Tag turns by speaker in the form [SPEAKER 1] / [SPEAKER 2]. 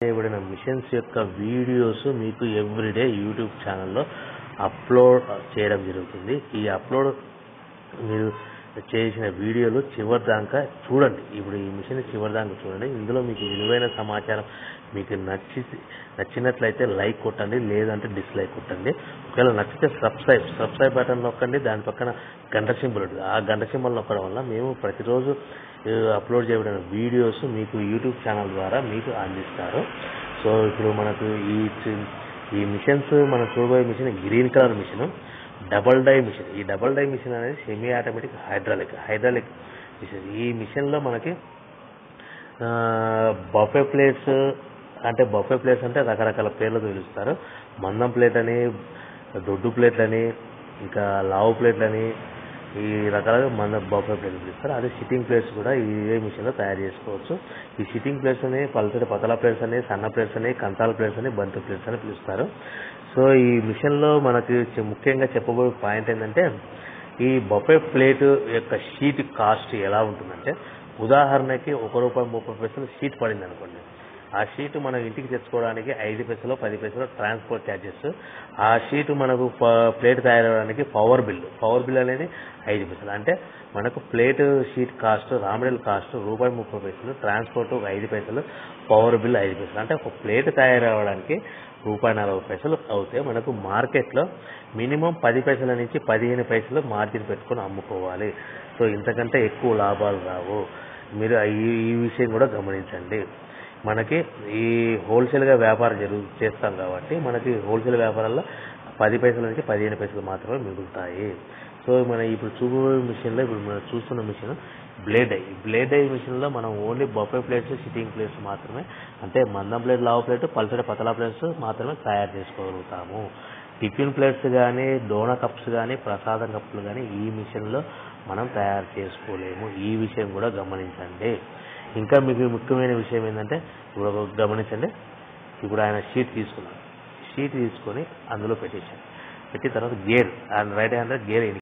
[SPEAKER 1] చేయబడిన మిషన్స్ యొక్క వీడియోస్ మీకు ఎవ్రీడే యూట్యూబ్ ఛానల్లో అప్లోడ్ చేయడం జరుగుతుంది ఈ అప్లోడ్ మీరు చేసిన వీడియోలు చివరి దాకా చూడండి ఇప్పుడు ఈ మిషన్ చివరి దాకా చూడండి ఇందులో మీకు విలువైన సమాచారం మీకు నచ్చి నచ్చినట్లయితే లైక్ కొట్టండి లేదంటే డిస్లైక్ కొట్టండి ఒకవేళ నచ్చితే సబ్స్క్రైబ్ సబ్స్క్రైబ్ బటన్ నొక్కండి దాని పక్కన గంట సింబల్ ఉంటుంది ఆ గంట సింబల్ నొక్కడం వల్ల మేము ప్రతిరోజు ఆ, అప్లోడ్ చేయబడిన వీడియోస్ మీకు యూట్యూబ్ ఛానల్ ద్వారా మీకు అందిస్తారు సో ఇప్పుడు మనకు ఈ చి- ఈ మిషన్స్ మనం చూడబోయే machine green colour machine double die machine ఈ డబల్ డై మిషన్ అనేది semi automatic hydraulic hydraulic machine ఈ మిషన్లో మనకి బఫే ప్లేట్స్ అంటే బఫే ప్లేట్స్ అంటే రకరకాల పేర్లతో పిలుస్తారు మందం ప్లేట్ అని దొడ్డు ప్లేట్ అని ఇంకా లావు ప్లేట్ అని ఈ రకాలుగా మన బఫే ప్లేట్లు పిలుస్తారు అదే సిట్టింగ్ ప్లేట్స్ కూడా ఇదే మిషన్లో తయారు చేసుకోవచ్చు ఈ సిట్టింగ్ ప్లేట్స్ అని పల్సటి పతల ప్లేట్స్ అని సన్న ప్లేట్స్ అని కంతాల ప్లేట్స్ అని బంతి ప్లేట్స్ అని పిలుస్తారు సో ఈ మిషన్లో మనకి చె- ముఖ్యంగా చెప్పబోయే పాయింట్ ఏంటంటే ఈ బఫే ప్లేట్ యొక్క షీట్ కాస్ట్ ఎలా ఉంటుందంటే ఉదాహరణకి ఒక రూపాయి ముప్పై పైసలు షీట్ పడింది అనుకోండి ఆ షీట్ మనం ఇంటికి తెచ్చుకోవడానికి ఐదు పైసలు పది పైసలు ట్రాన్స్పోర్ట్ ఛార్జెస్ ఆ షీట్ మనకు ప- ప్లేట్ తయారవడానికి పవర్ బిల్ పవర్ బిల్ అనేది ఐదు పైసలు అంటే మనకు plate sheet cost raw material cost రూపాయి ముప్పై పైసలు ట్రాన్స్పోర్ట్ ఒక ఐదు పైసలు పవర్ బిల్ ఐదు పైసలు అంటే ఒక ప్లేట్ తయారవడానికి రూపాయి నలభై పైసలు అవుతే మనకు మార్కెట్లో మినిమం పది పైసల నుంచి పదిహేను పైసలు మార్జిన్ పెట్టుకొని అమ్ముకోవాలి సో ఇంతకంటే ఎక్కువ లాభాలు రావు మీరు ఈ ఈ విషయం కూడా గమనించండి మనకి ఈ హోల్సేల్గా వ్యాపారం జరుగు చేస్తాం కాబట్టి మనకి హోల్సేల్ వ్యాపారాల్లో పది పైసల నుంచి పదిహేను పైసలు మాత్రమే మిగులుతాయి సో మన ఇప్పుడు చూపబోయే మిషన్లో ఇప్పుడు మనం చూస్తున్న machine blade I blade I మిషన్లో మనం only buffet plates sitting plates మాత్రమే అంటే మందం ప్లేట్ లావు ప్లేట్ పల్సటి పతలా ప్లేట్స్ మాత్రమే తయారు చేసుకోగలుగుతాము టిఫిన్ ప్లేట్స్ కానీ డోన కప్స్ కానీ ప్రసాదం కప్పులు కానీ ఈ మిషన్లో మనం తయారు చేసుకోలేము ఈ విషయం కూడా గమనించండి ఇంకా మీకు ముఖ్యమైన విషయం ఏంటంటే ఇప్పుడు ఒక గమనించండి ఇప్పుడు ఆయన షీట్ తీసుకున్నాడు షీట్ తీసుకొని అందులో పెట్టేశాడు పెట్టిన తర్వాత గేర్ ఆయన రైట్ హ్యాండ్ గేర్